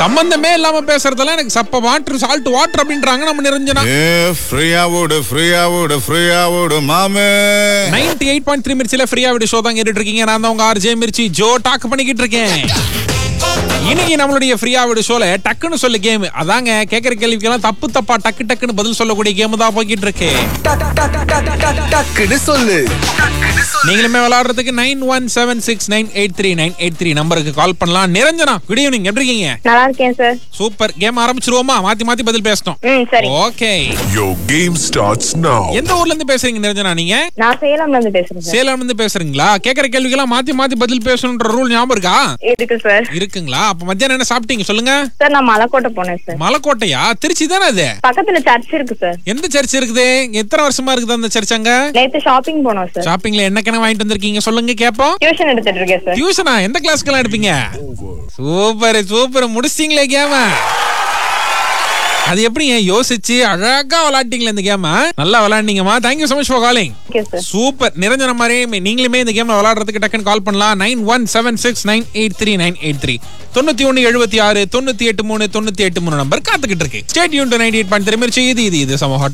சம்பந்தமே இல்லாம பேசுறதெல்லாம் எனக்கு சப்ப வாட்டர் சால்ட் வாட்டர் அப்படின்றாங்க நம்ம நிரஞ்சனா ஏ ஃப்ரீயா விடு ஃப்ரீயா விடு ஃப்ரீயா விடு மாமே நைன்டி எயிட் பாயிண்ட் த்ரீ மிர்ச்சில ஃப்ரீயா விடு ஷோ தான் கேட்டுட்டு இருக்கீங்க நான் தான் உங்க ஆர்ஜே மிர்ச்சி ஜோ டாக் பண்ணிக்கிட்டு இருக்கேன் இன்னைக்கு நம்மளுடைய ஃப்ரீயா விடு ஷோல டக்குன்னு சொல்லு கேம் அதாங்க கேக்குற கேள்விக்கெல்லாம் தப்பு தப்பா டக்கு டக்குன்னு பதில் சொல்லக்கூடிய கேம் தான் போய்கிட்டு இருக்கு டக்குன்னு சொல்லு நீங்களுமே விளையாடுறதுக்கு nine one seven six nine eight three nine eight three நம்பருக்கு கால் பண்ணலாம் நிரஞ்சனா குட் ஈவினிங் எப்படி இருக்கீங்க நல்லா இருக்கேன் சார் சூப்பர் கேம் ஆரம்பிச்சிருவோமா மாத்தி மாத்தி பதில் பேசணும் ம் சரி okay Your game starts now. எந்த ஊர்ல இருந்து பேசுறீங்க நிரஞ்சனா நீங்க நான் சேலம்ல இருந்து பேசுறேன் சார் சேலம்ல இருந்து பேசுறீங்களா கேக்குற கேள்விக்கெல்லாம் மாத்தி மாத்தி பதில் பேசணும்ன்ற ரூல் ஞாபகம் இருக்கா இருக்கு சார் இருக்குங்களா அப்ப மத்தியானம் என்ன சாப்பிட்டீங்க சொல்லுங்க சார் நான் மலைக்கோட்டை போனேன் சார் மலைக்கோட்டையா திருச்சி தானே அது பக்கத்துல சர்ச் இருக்கு சார் எந்த சர்ச் இருக்குது எத்தனை வருஷமா இருக்குது அந்த சர்ச் அங்க நேத்து ஷாப்பிங் போனோம் சார் ஷாப்பிங்ல என்ன கணக்கு வாங்கிட்டு வந்திருக்கீங்க சொல்லுங்க கேப்போம் டியூஷன் எடுத்துட்டு இருக்கேன் சார் டியூஷனா எந்த கிளாஸ்க்கெல்லாம் எடுப்பீங்க சூப்பர் சூப்பர் முடிச்சிட்டீங்களே கேம அது எப்படிங்க யோசிச்சு அழகா விளையாட்டீங்களே இந்த கேம நல்லா விளையாண்டீங்கம்மா thank you so much for calling okay sir super நிரஞ்சன மாதிரி நீங்களுமே இந்த கேம்ல விளையாடுறதுக்கு டக்குன்னு கால் பண்ணலாம் nine one seven six nine eight three nine eight three தொண்ணூத்தி ஒன்னு எழுபத்தி ஆறு தொண்ணூத்தி எட்டு மூணு தொண்ணூத்தி எட்டு மூணு நம்பர் காத்துக்கிட்டு இருக்கு ஸ்டேட் யூன் நைன்டி எயிட் பாயிண்ட் திரும்பிச்சு இது இது இது சம hot